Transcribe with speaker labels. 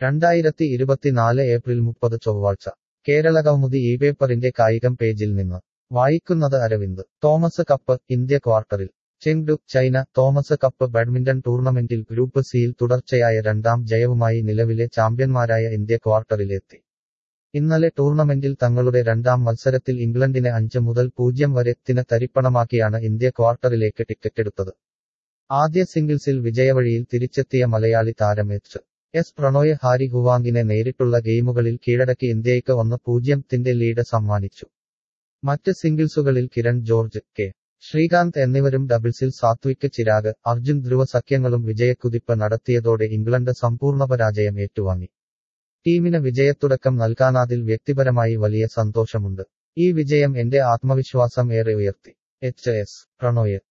Speaker 1: രണ്ടായിരത്തി ഇരുപത്തിനാല് ഏപ്രിൽ മുപ്പത് ചൊവ്വാഴ്ച കേരളകൗമുദി ഈ പേപ്പറിന്റെ കായികം പേജിൽ നിന്ന് വായിക്കുന്നത് അരവിന്ദ് തോമസ് കപ്പ് ഇന്ത്യ ക്വാർട്ടറിൽ Chengdu China Thomas Cup badminton ടൂർണമെന്റിൽ ഗ്രൂപ്പ് സിയിൽ തുടർച്ചയായ രണ്ടാം ജയവുമായി നിലവിലെ ചാമ്പ്യന്മാരായ ഇന്ത്യ ക്വാർട്ടറിലെത്തി ഇന്നലെ ടൂർണമെന്റിൽ തങ്ങളുടെ രണ്ടാം മത്സരത്തിൽ ഇംഗ്ലണ്ടിനെ അഞ്ച് മുതൽ പൂജ്യം വരെ ത്തിന് തരിപ്പണമാക്കിയാണ് ഇന്ത്യ ക്വാർട്ടറിലേക്ക് ടിക്കറ്റെടുത്തത് ആദ്യ സിംഗിൾസിൽ വിജയവഴിയിൽ തിരിച്ചെത്തിയ മലയാളി താരം എച്ച് എസ് പ്രണോയ് ഹാരി ഹുവാങ്ങിനെ നേരിട്ടുള്ള ഗെയിമുകളിൽ കീഴടക്കി ഇന്ത്യയ്ക്ക് ഒന്ന് പൂജ്യത്തിന്റെ ലീഡ് സമ്മാനിച്ചു മറ്റ് സിംഗിൾസുകളിൽ കിരൺ ജോർജ് കെ ശ്രീകാന്ത് എന്നിവരും ഡബിൾസിൽ സാത്വിക് ചിരാഗ് അർജുൻ ധ്രുവ സഖ്യങ്ങളും വിജയക്കുതിപ്പ് നടത്തിയതോടെ ഇംഗ്ലണ്ട് സമ്പൂർണ്ണ പരാജയം ഏറ്റുവാങ്ങി ടീമിന് വിജയത്തുടക്കം നൽകാനാതിൽ വ്യക്തിപരമായി വലിയ സന്തോഷമുണ്ട് ഈ വിജയം എന്റെ ആത്മവിശ്വാസം ഏറെ ഉയർത്തി എച്ച് എസ് പ്രണോയ്